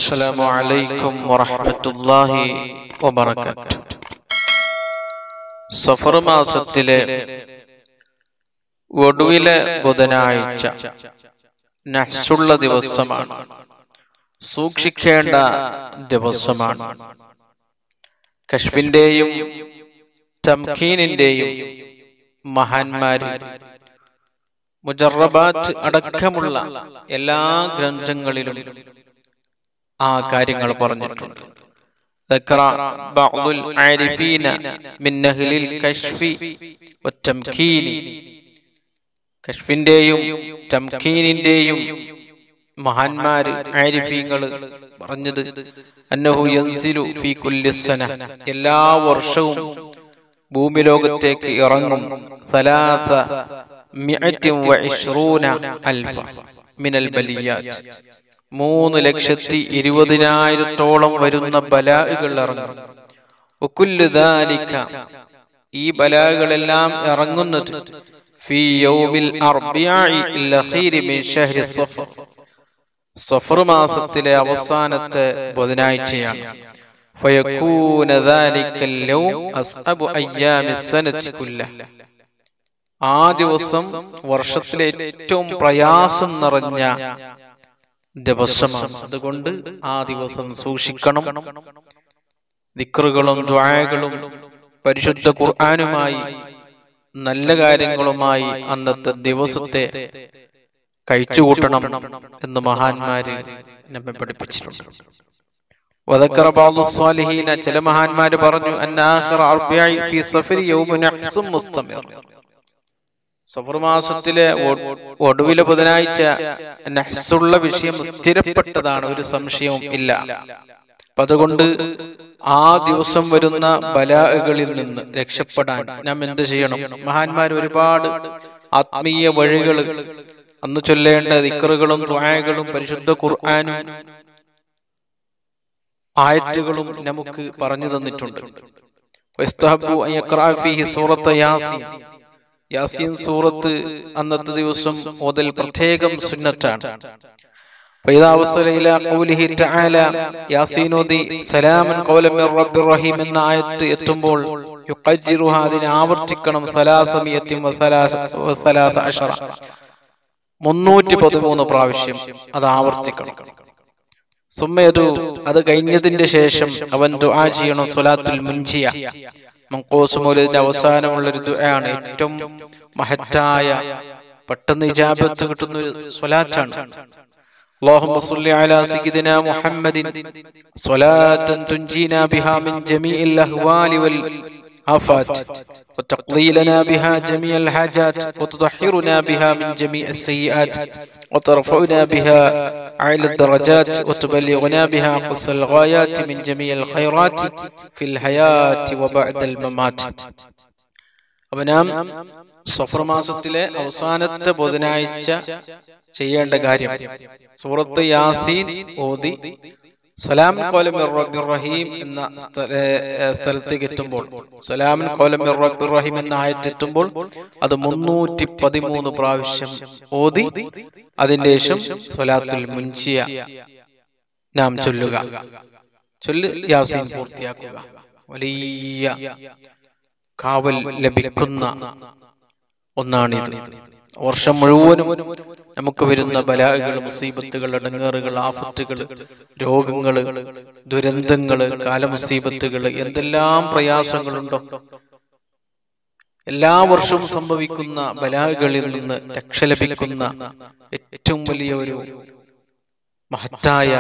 السلام عليكم ورحمة الله وبركاته സഫർ മാസത്തിലെ ഒടുവിലെ ബുധനാഴ്ച നഹ്സുള്ള ദിവസമാണ് സൂക്ഷിക്കേണ്ട ദിവസമാണ് കശ്മിന്റെയും തംഖീനിന്റെയും മഹാന്മാര് മുജറബാത്ത് അടക്കമുള്ള എല്ലാ ഗ്രന്ഥങ്ങളിലും ആ കാര്യങ്ങൾ പറഞ്ഞിട്ടുണ്ട് ذكر بعض العارفين من أهل الكشف والتمكين കശ്ഫിന്റെയും തംഖീനിന്റെയും മഹാന്മാര് ആരിഫീങ്ങൾ പറഞ്ഞത് അന്നഹു യൻസിലു ഫീ കുല്ലി സന എല്ലാ വർഷവും ഭൂമി ലോകത്തേക്ക് ഇറങ്ങും ثلاث مئة وعشرون ألف من البليات മൂന്ന് ലക്ഷത്തി ഇരുപതിനായിരത്തോളം വരുന്ന ബലാഹുകൾ ഇറങ്ങും വകുല്ലു ദാലിക ഈ ബലാഹുകളെല്ലാം ഇറങ്ങുന്നത് ഫീ യൗമിൽ അർബിയാഇ ലഖീരി മിൻ ഷഹ്രി സഫർ സഫർ മാസത്തിലെ അവസാനത്തെ ബുധനാഴ്ചയാണ് ഫയകൂന ذلك اليوم അസ്അബു അയ്യാമി സനതി കുല്ലഹ ആ ദിവസം വർഷത്തിലെ ഏറ്റവും പ്രയാസം നിറഞ്ഞ ദിവസമാണ് അതുകൊണ്ട് ആ ദിവസം സൂക്ഷിക്കണം ദിക്റുകളും ദ്വായകളും പരിശുദ്ധ ഖുർആാനുമായി നല്ല കാര്യങ്ങളുമായി അന്നത്തെ ദിവസത്തെ കഴിച്ചുകൂട്ടണം എന്ന് മഹാന്മാര് നമ്മെ പഠിപ്പിച്ചിട്ടുണ്ട് وذكر بعض الصالحين ചില മഹാന്മാര് പറഞ്ഞു അന്ന ആഖിറ അർബിഇ ഫീ സഫരി യൗമ നഹ്സും മുസ്തമിർ സഫർ മാസത്തിലെ ഒടുവിലെ ബുധനാഴ്ച നഹ്സുള്ള വിഷയം സ്ഥിരപ്പെട്ടതാണ് ഒരു സംശയവും ഇല്ല അപ്പൊ അതുകൊണ്ട് ആ ദിവസം വരുന്ന ബലാകളിൽ നിന്ന് രക്ഷപ്പെടാൻ നാം എന്ത് ചെയ്യണം മഹാന്മാർ ഒരുപാട് ആത്മീയ വഴികൾ അന്ന് ചൊല്ലേണ്ട ദിക്കറുകളും ദ്വായകളും പരിശുദ്ധ ഖുർആാനും ആയത്തുകളും നമുക്ക് പറഞ്ഞു തന്നിട്ടുണ്ട് സൂറത്ത് യാസീൻ യാസീൻ സൂറത്ത് അന്നത്തെ ദിവസം മുതൽ പ്രത്യേകം സുന്നത്താണ് എന്ന ആയത്ത് എത്തുമ്പോൾ അതിനെ ആവർത്തിക്കണം മുന്നൂറ്റി പതിമൂന്ന് പ്രാവശ്യം അത് ആവർത്തിക്കണം സുമ്മയതു അത് കഴിഞ്ഞതിന്റെ ശേഷം അവൻ ദുആ ചെയ്യണം സ്വലാത്തുൽ മുൻജിയ മങ്കോസ് മൗലിദിന്റെ അവസാനമുള്ള ഒരു ദുആണ് ഏറ്റവും മഹത്തായ പെട്ടെന്ന് ഇജാബത്ത് കിട്ടുന്ന ഒരു സ്വലാത്താണ് اللهم صل على سيدنا محمد صلاة تنجينا بها من جميع الأهوال والآفات وتقضي لنا بها جميع الحاجات وتطهرنا بها من جميع السيئات وترفعنا بها أعلى الدرجات وتبلغنا بها قصى الغايات من جميع الخيرات في الحياة وبعد الممات അവനാം സഫർ മാസത്തിലെ അവസാനത്തെ ബുധനാഴ്ച ചെയ്യേണ്ട കാര്യം സൂറത്ത് യാസീൻ ഓതി സലാം റഹീം എന്ന സ്ഥലത്തേക്ക് എത്തുമ്പോൾ സലാമിൻ റഹീം എന്ന ആയത്തെത്തുമ്പോൾ അത് മുന്നൂറ്റി പതിമൂന്ന് പ്രാവശ്യം ഓതി അതിന്റെ ശേഷം സ്വലാത്തുൽ മുൻചിയ നാം ചൊല്ലുക ചൊല്ല് യാസീൻ പൂർത്തിയാക്കുക വലിയ കാവൽ ലഭിക്കുന്ന ഒന്നാണിത് വർഷം മുഴുവനും നമുക്ക് വരുന്ന ബലാഹുകൾ മുസീബത്തുകൾ അടങ്ങേറുകൾ ആഫത്തുകൾ രോഗങ്ങൾ ദുരന്തങ്ങൾ കാലമുസീബത്തുകൾ എന്തെല്ലാം പ്രയാസങ്ങളുണ്ടോ എല്ലാ വർഷവും സംഭവിക്കുന്ന ബലാഹുകളിൽ നിന്ന് രക്ഷ ലഭിക്കുന്ന ഏറ്റവും വലിയ ഒരു മഹത്തായ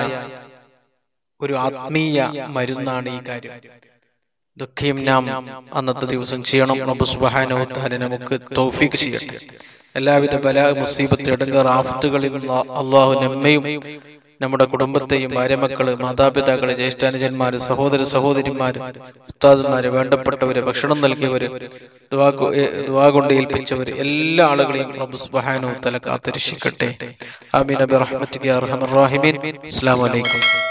ഒരു ആത്മീയ മരുന്നാണ് ഈ കാര്യം ഇതൊക്കെയും നാം അന്നത്തെ ദിവസം ചെയ്യണം റബ്ബ് സുബ്ഹാനഹു തആല നമുക്ക് തൗഫീഖ് ചെയ്യട്ടെ എല്ലാവിധ ബലാ മുസീബത്ത് ഇടങ്ങർ ആഫത്തുകളിൽ നിന്ന് അള്ളാഹു നമ്മയും നമ്മുടെ കുടുംബത്തെയും ഭാര്യമക്കള് മാതാപിതാക്കള് ജ്യേഷ്ഠാനുജന്മാര് സഹോദര സഹോദരിമാര് ഉസ്താദുമാര് വേണ്ടപ്പെട്ടവര് ഭക്ഷണം നൽകിയവര് ദുവാ കൊണ്ട് ഏൽപ്പിച്ചവര് എല്ലാ ആളുകളെയും റബ്ബ് സുബ്ഹാനഹു തആല കാത്തിരക്ഷിക്കട്ടെ ആമീൻ ബിറഹ്മതിക യാ അർഹമർ റഹീമീൻ അസ്സലാമു അലൈക്കും